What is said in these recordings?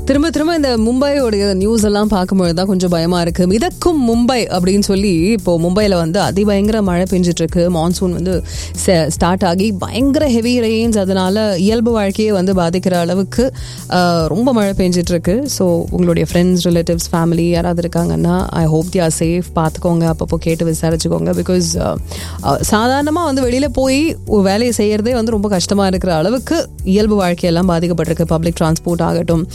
திரும்ப திரும்ப இந்த மும்பையோடைய நியூஸ் எல்லாம் பார்க்கும்பொழுது தான் கொஞ்சம் பயமா இருக்கு மிதக்கும் மும்பை அப்படின்னு சொல்லி இப்போ மும்பையில் வந்து அதிபயங்கர மழை பெஞ்சிட்டு இருக்கு மான்சூன் வந்து ஸ்டார்ட் ஆகி பயங்கர ஹெவி ரெயின்ஸ் அதனால இயல்பு வாழ்க்கையே வந்து பாதிக்கிற அளவுக்கு ஆஹ், ரொம்ப மழை பெஞ்சிட்டு இருக்கு ஸோ உங்களுடைய ஃப்ரெண்ட்ஸ் ரிலேட்டிவ்ஸ் ஃபேமிலி யாராவது இருக்காங்கன்னா I hope they are safe பார்த்துக்கோங்க அப்பப்போ கேட்டு விசாரிச்சுக்கோங்க பிகாஸ் சாதாரணமாக வந்து வெளியில் போய் ஒரு வேலையை செய்யறதே வந்து ரொம்ப கஷ்டமாக இருக்கிற அளவுக்கு இயல்பு வாழ்க்கையெல்லாம் பாதிக்கப்பட்டிருக்கு பப்ளிக் டிரான்ஸ்போர்ட் ஆகட்டும்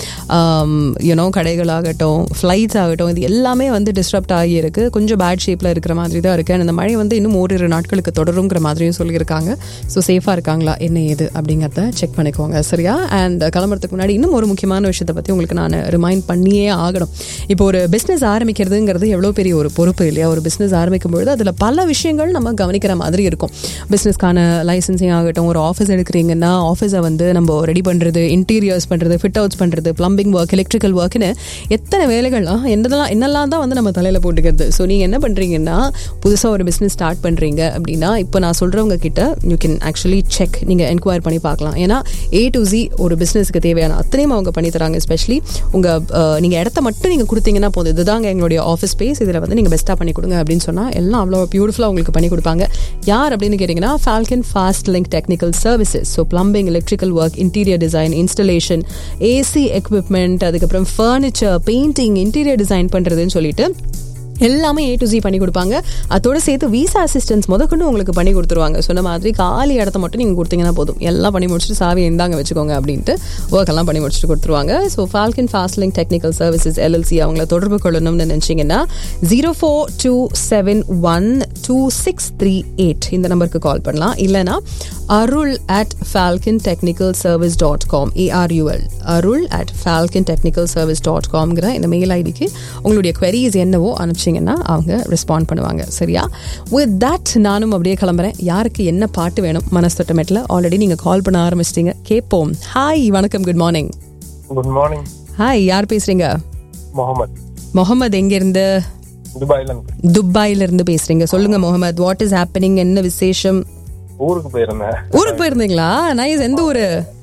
யூனோ கடைகள் ஆகட்டும் ஃப்ளைட்ஸ் ஆகட்டும் இது எல்லாமே வந்து டிஸ்டர்ப்ட் ஆகியிருக்கு கொஞ்சம் பேட் ஷேப்பில் இருக்கிற மாதிரி தான் இருக்குது அந்த மழை வந்து இன்னும் ஓரிரு நாட்களுக்கு தொடருங்கிற மாதிரியும் சொல்லியிருக்காங்க ஸோ சேஃபாக இருக்காங்களா என்ன ஏது அப்படிங்கிறத செக் பண்ணிக்கோங்க சரியா அண்ட் கிளம்புறதுக்கு முன்னாடி இன்னும் ஒரு முக்கியமான விஷயத்தை பற்றி உங்களுக்கு நான் ரிமைண்ட் பண்ணியே ஆகணும் இப்போ ஒரு பிஸ்னஸ் ஆரம்பிக்கிறதுங்கிறது எவ்வளோ பெரிய ஒரு பொறுப்பு இல்லையா ஒரு பிஸ்னஸ் ஆரம்பிக்கும் பொழுது அதில் பல விஷயங்கள் நம்ம கவனிக்கிற மாதிரி இருக்கும் பிஸ்னஸ்க்கான லைசன்சிங் ஆகட்டும் ஒரு ஆஃபீஸ் எடுக்கிறீங்கன்னா ஆஃபீஸை வந்து நம்ம ரெடி பண்ணுறது இன்டீரியர்ஸ் பண்ணுறது ஃபிட் அவுட்ஸ் பண்ணுறது ப்ளம்பிங் ஒர்க் எலக்ட்ரிக்கல் ஒர்க்னு எத்தனை வேலைகள்லாம் என்னதெல்லாம் என்னெல்லாம் தான் வந்து நம்ம தலையில் போட்டுக்கிறது ஸோ நீங்கள் என்ன பண்ணுறீங்கன்னா புதுசாக ஒரு பிஸ்னஸ் ஸ்டார்ட் பண்ணுறீங்க அப்படின்னா இப்போ நான் சொல்கிறவங்க கிட்ட யூ கேன் ஆக்சுவலி செக் நீங்கள் என்கொயர் பண்ணி பார்க்கலாம் ஏன்னா ஏ டு ஜி ஒரு பிஸ்னஸ்க்கு தேவையான அத்தனையும் அவங்க பண்ணி தராங்க எஸ்பெஷலி உங்கள் நீங்கள் இடத்த மட்டும் நீங்கள் கொடுத்தீங்கன்னா போதும் இதுதாங்க எங்களுடைய ஆஃபீஸ் ஸ்பேஸ் இதில் வந்து நீங்கள் பெஸ்ட்டாக பண்ணி கொடுங்க அப்படின்னு சொன்னால் எல்லாம் அவ்வளோ பியூட்டிஃபுல்லாக உங்களுக்கு பண்ணி கொடுப்பாங்க யார் அப்படின்னு கேட்டிங்கன்னா Falcon Fast Link technical services so plumbing electrical work interior design installation AC equipment அதுக்கப்புறம் ஃபர்னிச்சர் பெயிண்டிங் இன்டீரியர் டிசைன் பண்ணுறதுன்னு சொல்லிட்டு எல்லாமே ஏ டு ஜி பண்ணி கொடுப்பாங்க அதோட சேர்த்து விசா அசிஸ்டன்ஸ் முதற்கொண்டு உங்களுக்கு பண்ணி கொடுத்துருவாங்க சொன்ன மாதிரி காலி இடத்த மட்டும் நீங்கள் கொடுத்தீங்கன்னா போதும் எல்லாம் பண்ணி முடிச்சுட்டு சாவி இந்தாங்க வச்சுக்கோங்க அப்படின்ட்டு ஒர்க் எல்லாம் பண்ணி முடிச்சுட்டு கொடுத்துருவாங்க so Falcon Fast Link technical services LLC அவங்கள தொடர்பு கொள்ளணும்னு நினச்சிங்கன்னா zero four two seven one two six three eight இந்த நம்பருக்கு கால் பண்ணலாம் இல்லைனா Arul at Falcon technical service dot com A R U L Arul at Falcon technical service dot காம்ங்கிற இந்த மெயில் ஐடிக்கு உங்களுடைய queries என்னவோ அனுப்பிச்சிங்கன்னா அவங்க ரெஸ்பாண்ட் பண்ணுவாங்க சரியா வித் தட் நானும் அப்படியே கிளம்புறேன் யாருக்கு என்ன பாட்டு வேணும் மனஸ்தொட்டமெட்டில் ஆல்ரெடி நீங்கள் கால் பண்ண ஆரம்பிச்சிட்டீங்க கேட்போம் ஹாய் வணக்கம் good morning good morning hi யார் பேசுறீங்க முகமது முகமது எங்கேருந்து துபாயில இருந்து துபாயில இருந்து பேசுறீங்க சொல்லுங்க முகமது வாட் இஸ் ஹேப்பனிங் என்ன விசேஷம் ஊருக்கு போயிருந்தேன் ஊருக்கு போயிருந்தீங்களா நைஸ் எந்த ஊரு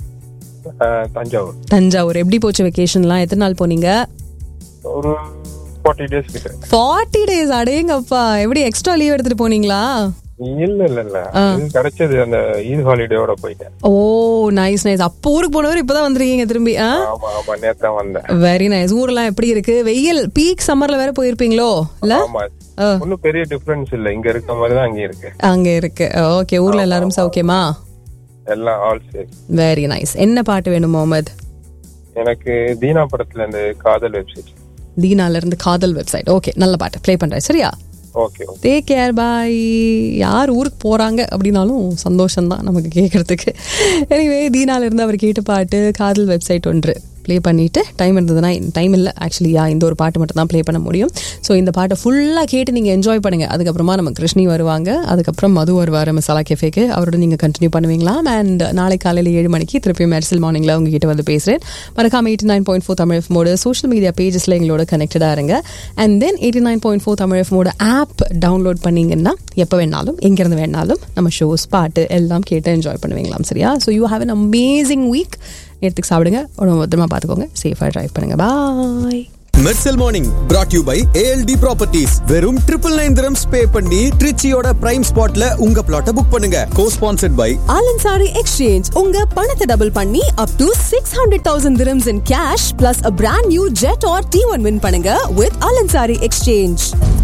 அஹ், தஞ்சாவூர் தஞ்சாவூர் எப்படி போச்சு வெக்கேஷன்லாம் எத்தனை நாள் போனீங்க ஒரு ஃபார்ட்டி டேஸ் கிட்ட ஃபார்ட்டி டேஸ் அடேங்கப்பா எப்படி எக்ஸ்ட்ரா லீவ் எடுத்துட்டு போனீங்களா இல்ல இல்ல இல்ல இது கிடைச்சது அந்த ஈத் ஹாலிடேயோட போயிட்டேன் ஓ நைஸ் நைஸ் அப்போ ஊருக்கு போனவர் இப்பதான் வந்திருக்கீங்க திரும்பி ஆ ஆமா ஆமா நேத்து தான் வந்தேன் வெரி நைஸ் ஊர்லாம் எப்படி இருக்கு வெயில் பீக் சம்மர்ல வேற போயிருப்பீங்களோ இல்ல ஆமா ஒன்னும் பெரிய டிஃபரன்ஸ் இல்ல இங்க இருக்க மாதிரி தான் அங்க இருக்கு அங்க இருக்கு ஓகே ஊர்ல எல்லாரும் சௌக்கியமா எல்லாம் ஆல் சேஃப் வெரி நைஸ் என்ன பாட்டு வேணும் முகமது எனக்கு தீனா படத்துல இருந்து காதல் வெப்சைட் தீனால இருந்து காதல் வெப்சைட் ஓகே நல்ல பாட்டு ப்ளே பண்றேன் சரியா okay okay take care bye யார் ஊருக்கு போகிறாங்க அப்படின்னாலும் சந்தோஷம்தான் நமக்கு கேட்குறதுக்கு எனிவே தீனால இருந்து அவர் கேட்ட பாட்டு காதல் வெப்சைட் ஒன்று ப்ளே பண்ணிவிட்டு டைம் இருந்ததுன்னா டைம் இல்லை ஆக்சுவலி யா இந்த ஒரு பாட்டு மட்டும் தான் ப்ளே பண்ண முடியும் ஸோ இந்த பாட்டை ஃபுல்லாக கேட்டு நீங்கள் என்ஜாய் பண்ணுங்கள் அதுக்கப்புறமா நம்ம கிருஷ்ணி வருவாங்க அதுக்கப்புறம் மது வருவார் மசாலா கெஃபேக்கு அவரோட நீங்கள் கண்டினியூ பண்ணுவீங்களாம் அண்ட் நாளை காலையில் ஏழு மணிக்கு திருப்பி மெர்சல் மார்னிங்கில் உங்ககிட்ட வந்து பேசுகிறேன் மறக்காம eighty nine point four Tamil எஃப்மோட சோஷியல் மீடியா பேஜஸில் எங்களோட கனெக்டடாக இருங்க and then eighty nine point four Tamil எஃப்மோட ஆப் டவுன்லோட் பண்ணீங்கன்னா எப்போ வேணாலும் எங்கேருந்து வேணாலும் நம்ம ஷோஸ் பாட்டு எல்லாம் கேட்டு என்ஜாய் பண்ணுவீங்களாம் சரியா so you have an amazing week நேரத்துக்கு சாப்பிடுங்க உடம்பு பத்திரமா பார்த்துக்கோங்க சேஃபாக ட்ரைவ் பண்ணுங்க bye Mersal morning brought you by ALT properties வெறும் ட்ரிபிள் நைன் திரம்ஸ் பே பண்ணி ட்ரிச்சியோட பிரைம் ஸ்பாட்ல உங்க பிளாட்டை புக் பண்ணுங்க co sponsored by Al Ansari Exchange உங்க பணத்தை டபுள் பண்ணி up to six hundred thousand dirhams in cash plus a brand new Jetour T one win பண்ணுங்க வித் ஆலன்சாரி எக்ஸ்சேஞ்ச்